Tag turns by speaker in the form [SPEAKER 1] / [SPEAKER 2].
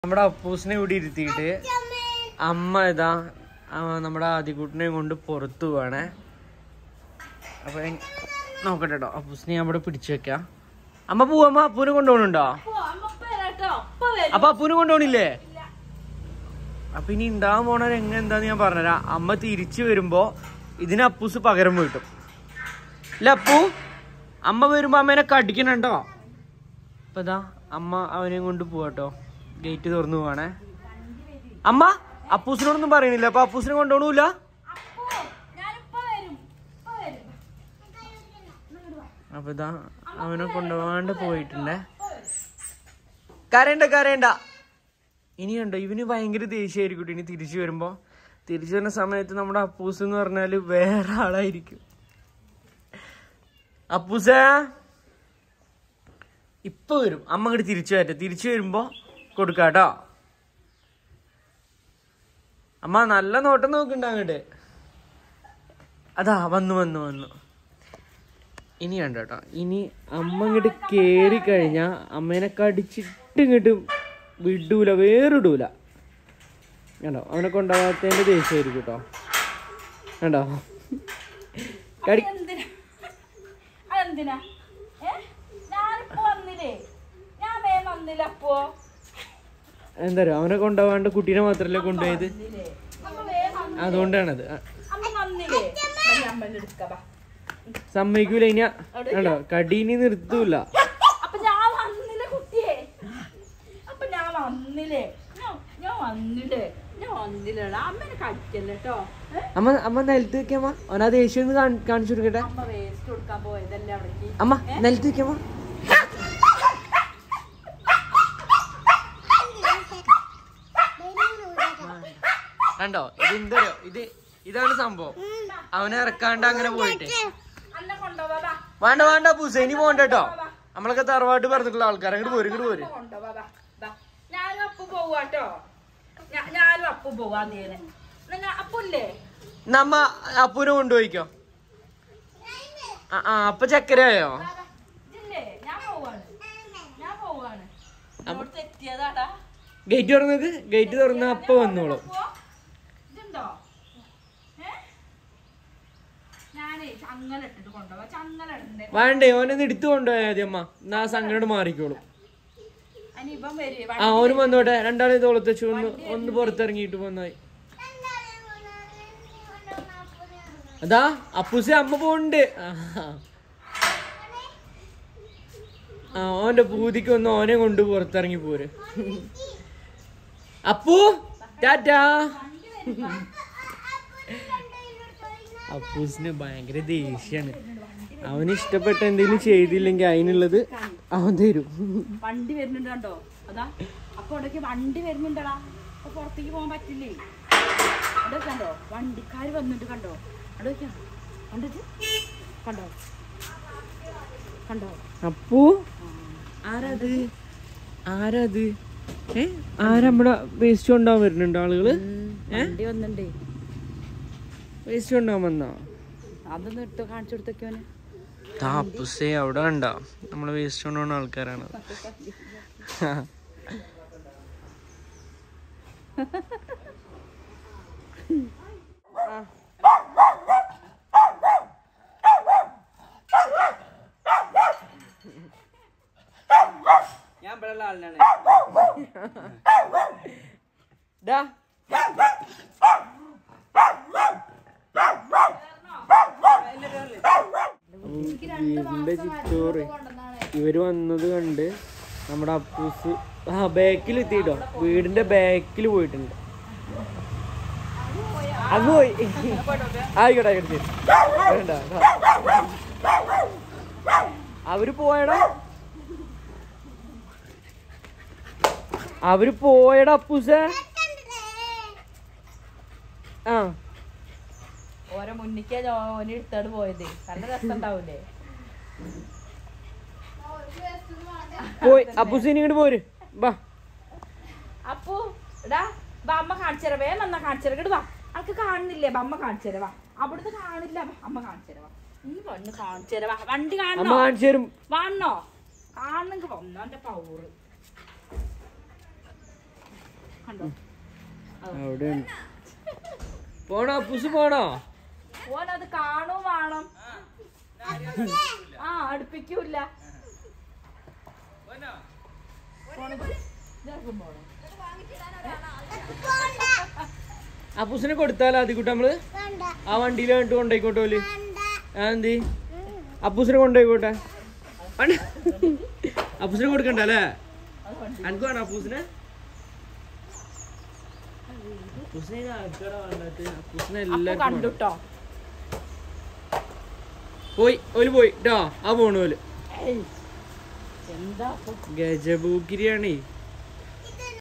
[SPEAKER 1] നമ്മുടെ അപ്പൂസിനെ ഇവിടെ ഇരുത്തിയിട്ട് അമ്മ ഇതാ ആ, നമ്മുടെ ആദ്യക്കൂട്ടിനെ കൊണ്ട് പുറത്തു പോവാണേ അപ്പൊ എങ്- നോക്കട്ടെ കേട്ടോ അപ്പൂസിനെ ഞാൻ ഇവിടെ പിടിച്ചു വെക്കാം അമ്മ പോവമ്മ അപ്പൂനെ കൊണ്ടുപോകണുണ്ടോ അപ്പൊ അപ്പൂനെ കൊണ്ടുപോകണില്ലേ അപ്പൊ ഇനി ഉണ്ടാകാൻ പോണ രംഗം എന്താന്ന് ഞാൻ പറഞ്ഞുതരാം അമ്മ തിരിച്ചു വരുമ്പോ ഇതിന് അപ്പൂസ് പകരം വീട്ടും ഇല്ല അപ്പു അമ്മ വരുമ്പോ അമ്മേനെ കടിക്കണുണ്ടോ അപ്പൊ ഇതാ അമ്മ അവനെയും കൊണ്ട് പോവാട്ടോ ഗേറ്റ് തുറന്നു പോവാണേ അമ്മ അപ്പൂസിനോടൊന്നും പറയണില്ല അപ്പൊ അപ്പൂസിനെ കൊണ്ടുപോകണമില്ല അപ്പൊ ഇതാ അവനെ കൊണ്ടുപോകാണ്ട് പോയിട്ടുണ്ടേ കരയണ്ട കരയണ്ട ഇനിയുണ്ടോ ഇവന് ഭയങ്കര ദേഷ്യമായിരിക്കും ഇനി തിരിച്ചു വരുമ്പോ തിരിച്ചു വരുന്ന സമയത്ത് നമ്മുടെ അപ്പൂസ് എന്ന് പറഞ്ഞാല് വേറെ ആളായിരിക്കും അപ്പൂസേ ഇപ്പൊ വരും അമ്മ അങ്ങോട്ട് തിരിച്ചു വരട്ടെ തിരിച്ചു വരുമ്പോ കൊടുക്കാട്ടോ അമ്മ നല്ല നോട്ടം നോക്കണ്ട അങ്ങോട്ട് അതാ വന്നു വന്നു വന്നു ഇനി കണ്ടോ കേട്ടോ ഇനി അമ്മ ഇങ്ങോട്ട് കേറി കഴിഞ്ഞാ അമ്മേനെ കടിച്ചിട്ട് ഇങ്ങോട്ട് വിടൂല വേറിടൂല കണ്ടോ അവനെ കൊണ്ടുപോകാത്തതിന്റെ ദേഷ്യമായിരിക്കും കേട്ടോ കണ്ടോ കടി
[SPEAKER 2] എന്തിനാ അതെന്തിനാ ഏ ഞാനിപ്പോ വന്നില്ലേ ഞാൻ വേഗം വന്നില്ല അപ്പോ
[SPEAKER 1] എന്താ പറയുക അവനെ കൊണ്ടുപോകാണ്ട് കുട്ടീനെ മാത്രല്ലേ കൊണ്ടുപോയത്
[SPEAKER 2] വന്നില്ലേ അമ്മ വേഗം വന്നു
[SPEAKER 1] അതുകൊണ്ടാണത് ആ,
[SPEAKER 2] അമ്മ വന്നില്ലേ മതി അമ്മേനെ എടുക്ക ബാ.
[SPEAKER 1] സമ്മതിക്കൂല ഇനി കണ്ടോ കടീനി നിർത്തൂല
[SPEAKER 2] അപ്പൊ ഞാൻ വന്നില്ലേ കുട്ടിയെ അപ്പൊ ഞാൻ വന്നില്ലേ ഞാൻ ഞാൻ വന്നില്ലേ ഞാൻ വന്നില്ലേ അമ്മേനെ കടിക്കല്ലേ കേട്ടോ
[SPEAKER 1] അമ്മ അമ്മ നിലത്ത് വെക്കാമ്മ അവനാ ദേഷ്യം ഒന്ന് കാണി- കാണിച്ചു കൊടുക്കട്ടെ
[SPEAKER 2] അമ്മ വേസ്റ്റ് കൊടുക്കാൻ പോയതല്ലേ അവിടേക്ക്
[SPEAKER 1] അമ്മ നിലത്ത് വെക്കാമ്മ കണ്ടോ ഇത് എന്തോ ഇത് ഇതാണ് സംഭവം അവനെ ഇറക്കാണ്ട് അങ്ങനെ പോയിട്ട്
[SPEAKER 2] അന്നെ കൊണ്ടുപോവാ ബാ.
[SPEAKER 1] വേണ്ട വേണ്ട പൂസേനി പോകണ്ട കേട്ടോ നമ്മളൊക്കെ തറവാട്ട് പറഞ്ഞിട്ടുള്ള ആൾക്കാർ അങ്ങോട്ട് പോരും ഇങ്ങോട്ട് പോരും
[SPEAKER 2] കൊണ്ടുപോവാ ബാ. ബാ. ഞാനും അപ്പു പോവാട്ടോ ഞാ- ഞാനും അപ്പു പോവാ അതേനെ അപ്പുല്ലേ
[SPEAKER 1] നമ്മ അപ്പൂനെ കൊണ്ടുപോയിക്കോ ആ ആ അപ്പൊ ചക്കരയോ
[SPEAKER 2] ഇതില്ലേ ഞാൻ പോവാണ് ഞാൻ പോവാണ് ഇങ്ങോട്ട് തെറ്റിയതാടാ
[SPEAKER 1] ഗേറ്റ് തുറന്നത് ഗേറ്റ് തുറന്ന അപ്പൊ വന്നോളൂ
[SPEAKER 2] അപ്പോ ഇതുണ്ടോ ഏ ഞാനേ ചങ്ങല ഇട്ടിട്ട് കൊണ്ടുപോവാ ചങ്ങല ഇടണ്ടേ
[SPEAKER 1] വേണ്ടേ ഓനൊന്ന് എടുത്തു കൊണ്ടുപോയാ മതി അമ്മ എന്നാ സങ്കടം മാറിക്കോളും
[SPEAKER 2] അതിന് ഇവൻ വരെ
[SPEAKER 1] ആ ഓന് വന്നോട്ടെ രണ്ടാളെ തോളത്ത് വെച്ച് ഒന്ന് ഒന്ന് പുറത്തിറങ്ങിയിട്ട് പോന്നായി അതാ അപ്പൂസെ അമ്മ പോണ്ട് ആഹാ. ആ ഓന്റെ പൂതിക്ക് ഒന്ന് ഓനെ കൊണ്ട് പുറത്തിറങ്ങി പോര് അപ്പു ടാറ്റാ അപ്പൂസിന് ഭയങ്കര ദേഷ്യാണ് അവന് ഇഷ്ടപ്പെട്ട എന്തെങ്കിലും ചെയ്തില്ലെങ്കിൽ അതിനുള്ളത് അവൻ തരും
[SPEAKER 2] വണ്ടി വരുന്നുണ്ട് കണ്ടോ അതാ അപ്പൊ ഇടയ്ക്ക് വണ്ടി വരുന്നുണ്ടടാ അപ്പൊ പുറത്തേക്ക് പോകാൻ പറ്റില്ലേ അവിടെ കണ്ടോ വണ്ടിക്കാർ വന്നിട്ട് കണ്ടോ അവിടെ വെക്കാം കണ്ടിട്ട് കണ്ടോ കണ്ടോ
[SPEAKER 1] അപ്പു ആരാത് ആരാത് ഏ ആരാ നമ്മുടെ വേസ്റ്റ് കൊണ്ടാവാൻ വരുന്നുണ്ട് ആളുകള്
[SPEAKER 2] വണ്ടി വന്നിണ്ടേ
[SPEAKER 1] വേസ്റ്റ് കൊണ്ടാവാൻ വന്നാ
[SPEAKER 2] അതൊന്ന് ഇട്ട് കാണിച്ചു കൊടുത്തേക്കോന്
[SPEAKER 1] താപ്പുസേ അവിടെ കണ്ട നമ്മളെ വേസ്റ്റ് കൊണ്ടുപോകുന്ന ആൾക്കാരാണ്
[SPEAKER 3] ഞാൻ ഇവിടെ ആളിനാണ്
[SPEAKER 1] ഡാ വീടിന്റെ ചിറ്റോറ് ഇവര് വന്നത് കണ്ട് നമ്മുടെ അപ്പൂസ് ആ ബാക്കിൽ എത്തിട്ടോ വീടിന്റെ ബാക്കിൽ പോയിട്ടുണ്ട് അത് പോയി ആയിക്കോട്ടെ ആയിക്കോട്ടെ ശരി. വേണ്ട അവര് പോയടാ അവര് പോയടാ അപ്പൂസേ ആ
[SPEAKER 2] ഓരോ മുന്നിക്കാ ഓന് എടുത്തോട് പോയത് നല്ല രസം ഉണ്ടാവൂലേ
[SPEAKER 1] പോയി അപ്പൂസിനി ഇങ്ങോട്ട് പോര് വാ
[SPEAKER 2] അപ്പു എടാ ബാ അമ്മ കാണിച്ചര വേ നന്നാ കാണിച്ചര ഇങ്ങട് വാ അനക്ക് കാണുന്നില്ലേ ബാ അമ്മ കാണിച്ചര വാ അവിടുന്ന് കാണില്ല വാ, അമ്മ കാണിച്ചര വാ നീ വന്ന് കാണിച്ചര വാ വണ്ടി
[SPEAKER 1] അമ്മ
[SPEAKER 2] കാണണോ
[SPEAKER 1] കാണിച്ചു തരും
[SPEAKER 2] വന്നോ കാണണെങ്കി വന്നോ എന്റെ പൗറ് കണ്ടോ
[SPEAKER 1] അവിടെ പോണോ അപ്പൂസ് പോണോ
[SPEAKER 2] ഓൻ അത് കാണും വേണം ആ അടുപ്പിക്കൂല
[SPEAKER 1] അപ്പൂസിനെ കൊടുത്താലോ ആദ്യക്കൂട്ട് നമ്മള് ആ വണ്ടിയിൽ കണ്ടിട്ട് കൊണ്ടോയിക്കോട്ടെ ഓല് ആ എന്തി അപ്പൂസിനെ കൊണ്ടോയിക്കോട്ടെ അണ്ട. അപ്പൂസിനെ കൊടുക്കണ്ട അല്ലേ അനക്ക് വേണം അപ്പൂസിനെ അപ്പൂസിനെ ഇനി ആർക്കാടാ വേണ്ടാത്ത്? അപ്പൂസിനെ
[SPEAKER 2] അപ്പൊ
[SPEAKER 1] എല്ലാവർക്കും വേണം.
[SPEAKER 2] കണ്ടുട്ടോ
[SPEAKER 1] പോയി ഓല് പോയി ട്ടോ ആ പോണു ഓല്
[SPEAKER 2] എന്താ അപ്പൊ
[SPEAKER 1] ഗജബൂക്കിരിയാണേ